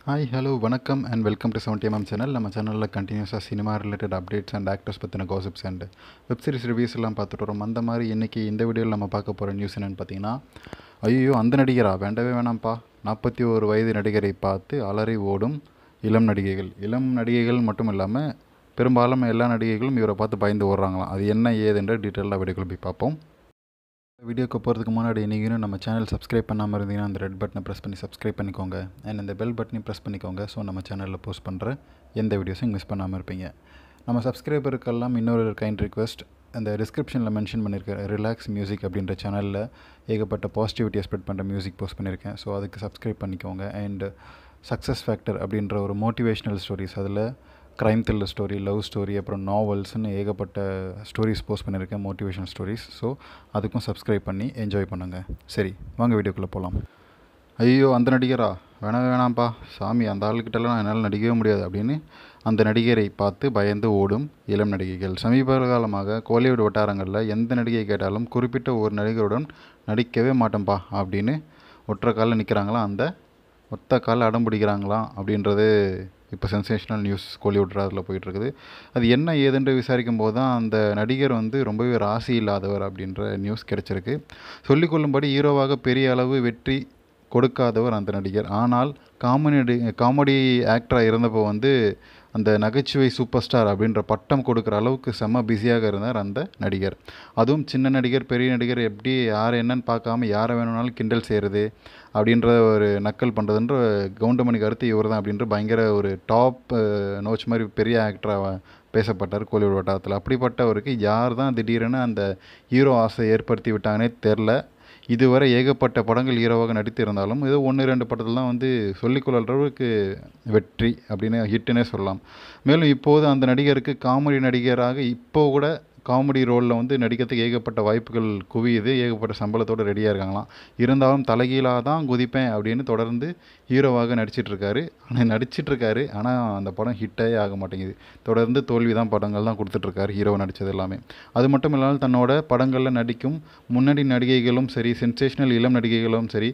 hi hello வணக்கம் and welcome to seventy mm channel நம்ம சேனலில் கண்டினியூஸாக cinema related updates and actors பற்றின gossips and web series reviews எல்லாம் பார்த்துட்டு வரோம் அந்த மாதிரி இன்றைக்கி இந்த வீடியோவில் நம்ம பார்க்க போகிற நியூஸ் என்னென்னு பார்த்தீங்கன்னா ஐயோ அந்த நடிகரா வேண்டவே வேணாம்ப்பா நாற்பத்தி ஒரு வயது நடிகரை பார்த்து அலறி ஓடும் இளம் நடிகைகள் இளம் நடிகைகள் மட்டும் இல்லாமல் பெரும்பாலும் எல்லா நடிகைகளும் இவரை பார்த்து பயந்து ஓடுறாங்களாம் அது என்ன ஏதுன்ற டீட்டெயிலாக வீடியோக்குள்ள போய் பார்ப்போம் வீடியோக்கு போகிறதுக்கு முன்னாடி நீங்களும் நம்ம சேனல் சப்ஸ்கிரைப் பண்ணாமல் இருந்தீங்கன்னா அந்த ரெட் பட்டனை ப்ரெஸ் பண்ணி சப்ஸ்கிரைப் பண்ணிக்கோங்க அண்ட் இந்த பெல் பட்டனையும் ப்ரெஸ் பண்ணிக்கோங்க ஸோ நம்ம சேனலில் போஸ்ட் பண்ணுற எந்த வீடியோஸும் மிஸ் பண்ணாமல் இருப்பீங்க நம்ம சப்ஸ்கிரைபருக்கெல்லாம் இன்னொரு கைண்ட் ரிக்வெஸ்ட் அந்த டிஸ்கிரிப்ஷனில் மென்ஷன் பண்ணியிருக்கேன் ரிலாக்ஸ் மியூசிக் அப்படின்ற சேனலில் ஏகப்பட்ட பாசிட்டிவிட்டியை ஸ்ப்ரெட் பண்ணுற மியூசிக் போஸ்ட் பண்ணியிருக்கேன் ஸோ அதுக்கு சப்ஸ்கிரைப் பண்ணிக்கோங்க அண்ட் சக்ஸஸ் ஃபேக்டர் அப்படின்ற ஒரு மோட்டிவேஷ்னல் ஸ்டோரிஸ் அதில் crime thriller story love story அப்புறம் நாவல்ஸ்னு ஏகப்பட்ட ஸ்டோரிஸ் போஸ்ட் பண்ணியிருக்கேன் மோட்டிவேஷனல் ஸ்டோரிஸ் ஸோ அதுக்கும் சப்ஸ்கிரைப் பண்ணி என்ஜாய் பண்ணுங்கள் சரி வாங்க வீடியோக்குள்ளே போகலாம் ஐயோ அந்த நடிகரா வேணாம் வேணாம்ப்பா சாமி அந்த ஆளுக்கிட்டலாம் நான் என்னால் நடிக்கவே முடியாது அப்படின்னு அந்த நடிகரை பார்த்து பயந்து ஓடும் இளம் நடிகைகள் சமீப காலமாக கோலிவுட் வட்டாரங்களில் எந்த நடிகை கேட்டாலும் குறிப்பிட்ட ஒரு நடிகருடன் நடிக்கவே மாட்டேன்ப்பா அப்படின்னு ஒற்றை காலில் நிற்கிறாங்களா அந்த ஒத்த காலில் அடம் பிடிக்கிறாங்களாம் அப்படின்றது இப்போ சென்சேஷனல் நியூஸ் கோலிவுட் அதில் போயிட்டுருக்குது அது என்ன ஏதுன்று விசாரிக்கும் போது தான் அந்த நடிகர் வந்து ரொம்பவே ராசி இல்லாதவர் அப்படின்ற நியூஸ் கிடச்சிருக்கு சொல்லிக்கொள்ளும்படி ஹீரோவாக பெரிய அளவு வெற்றி கொடுக்காதவர் அந்த நடிகர் ஆனால் காமெடி காமெடி ஆக்டராக இருந்தப்போ வந்து அந்த நகைச்சுவை சூப்பர் ஸ்டார் அப்படின்ற பட்டம் கொடுக்குற அளவுக்கு செம்ம பிஸியாக இருந்தார் அந்த நடிகர் அதுவும் சின்ன நடிகர் பெரிய நடிகர் எப்படி யார் என்னன்னு பார்க்காம யாரை வேணும்னாலும் கிண்டல் செய்கிறது அப்படின்ற ஒரு நக்கல் பண்ணுறதுன்ற கவுண்டமணி கருத்து இவர் தான் அப்படின்ற பயங்கர ஒரு டாப் நோச் மாதிரி பெரிய ஆக்டராக பேசப்பட்டார் கோலிவுட் வட்டாரத்தில் அப்படிப்பட்டவருக்கு யார் தான் திடீர்னு அந்த ஹீரோ ஆசை ஏற்படுத்தி விட்டாங்கன்னே தெரில இதுவரை ஏகப்பட்ட படங்கள் ஹீரோவாக நடித்திருந்தாலும் ஏதோ ஒன்று ரெண்டு படத்தில் தான் வந்து சொல்லிக்கொள்ள அளவுக்கு வெற்றி அப்படின்னு ஹிட்டுன்னே சொல்லலாம் மேலும் இப்போது அந்த நடிகருக்கு காமெடி நடிகராக இப்போ கூட காமெடி ரோலில் வந்து நடிக்கிறதுக்கு ஏகப்பட்ட வாய்ப்புகள் குவியுது ஏகப்பட்ட சம்பளத்தோடு ரெடியாக இருக்காங்களாம் இருந்தாலும் தலைகீழாக தான் குதிப்பேன் அப்படின்னு தொடர்ந்து ஹீரோவாக நடிச்சிட்ருக்காரு ஆனால் நடிச்சிட்ருக்காரு ஆனால் அந்த படம் ஹிட்டே ஆக மாட்டேங்குது தொடர்ந்து தோல்வி தான் படங்கள் தான் கொடுத்துட்ருக்காரு ஹீரோவை நடித்தது எல்லாமே அது மட்டும் இல்லாமல் தன்னோட படங்களில் நடிக்கும் முன்னணி நடிகைகளும் சரி சென்சேஷனல் இளம் நடிகைகளும் சரி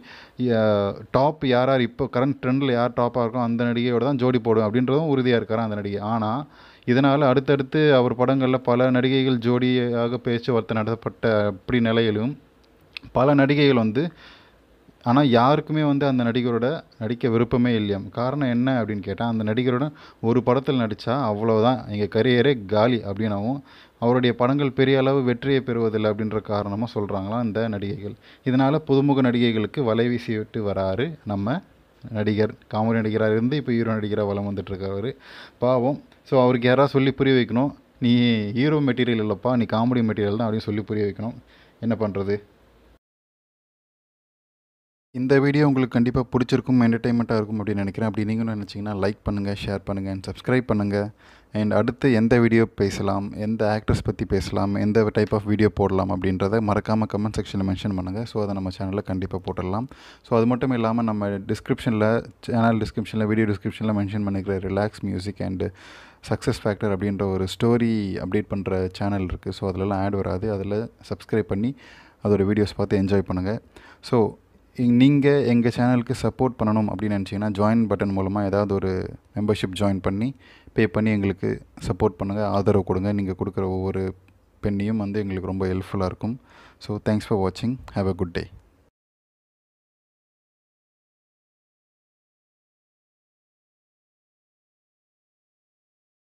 டாப் யார் யார் இப்போ கரண்ட் ட்ரெண்டில் யார் டாப்பாக இருக்கோ அந்த நடிகையோட தான் ஜோடி போடும் அப்படின்றதும் உறுதியாக இருக்கார் அந்த நடிகை ஆனால் இதனால் அடுத்தடுத்து அவர் படங்களில் பல நடிகைகள் ஜோடியாக பேச்சுவார்த்தை நடத்தப்பட்ட அப்படி நிலையிலும் பல நடிகைகள் வந்து ஆனால் யாருக்குமே வந்து அந்த நடிகரோட நடிக்க விருப்பமே இல்லையாம் காரணம் என்ன அப்படின்னு கேட்டால் அந்த நடிகரோட ஒரு படத்தில் நடித்தா அவ்வளோதான் எங்கள் கரியரே காலி அப்படின்னாவும் அவருடைய படங்கள் பெரிய அளவு வெற்றியை பெறுவதில்லை அப்படின்ற காரணமாக சொல்கிறாங்களாம் இந்த நடிகைகள் இதனால் புதுமுக நடிகைகளுக்கு வலை வீசி விட்டு வராரு நம்ம நடிகர் காமெடி நடிகராக இருந்து இப்போ ஹீரோ நடிகராக வளம் வந்துட்டுருக்காரு பாவம் ஸோ அவருக்கு யாராவது சொல்லி புரிய வைக்கணும் நீ ஹீரோ மெட்டீரியல் இல்லைப்பா நீ காமெடி மெட்டீரியல் தான் அப்படின்னு சொல்லி புரிய வைக்கணும் என்ன பண்ணுறது இந்த வீடியோ உங்களுக்கு கண்டிப்பாக பிடிச்சிருக்கும் என்டர்டைன்மெண்ட்டாக இருக்கும் அப்படின்னு நினைக்கிறேன் அப்படி நீங்களும் நினச்சிங்கன்னா லைக் பண்ணுங்கள் ஷேர் பண்ணுங்கள் அண்ட் சப்ஸ்கிரைப் பண்ணுங்கள் அண்ட் அடுத்து எந்த வீடியோ பேசலாம் எந்த ஆக்டர்ஸ் பற்றி பேசலாம் எந்த டைப் ஆஃப் வீடியோ போடலாம் அப்படின்றத மறக்காமல் கமெண்ட் செக்ஷனில் மென்ஷன் பண்ணுங்கள் ஸோ அதை நம்ம சேனலில் கண்டிப்பாக போட்டுடலாம் ஸோ அது மட்டும் இல்லாமல் நம்ம டிஸ்கிரிப்ஷனில் சேனல் டிஸ்கிரிப்ஷனில் வீடியோ டிஸ்கிரிப்ஷனில் மென்ஷன் பண்ணிக்கிற relax music and success factor அப்படின்ற ஒரு ஸ்டோரி அப்டேட் பண்ணுற சேனல் இருக்குது ஸோ அதிலலாம் ஆட் வராது அதில் சப்ஸ்கிரைப் பண்ணி அதோட வீடியோஸ் பார்த்து என்ஜாய் பண்ணுங்கள் ஸோ நீங்கள் எங்கள் சேனலுக்கு சப்போர்ட் பண்ணணும் அப்படின்னு நினச்சிங்கன்னா ஜாயின் பட்டன் மூலமாக ஏதாவது ஒரு மெம்பர்ஷிப் ஜாயின் பண்ணி பே பண்ணி எங்களுக்கு சப்போர்ட் பண்ணுங்கள் ஆதரவு கொடுங்க நீங்கள் கொடுக்குற ஒவ்வொரு பெண்ணையும் வந்து எங்களுக்கு ரொம்ப ஹெல்ப்ஃபுல்லாக இருக்கும் ஸோ தேங்க்ஸ் ஃபார் வாட்சிங் ஹாவ் அ குட் டே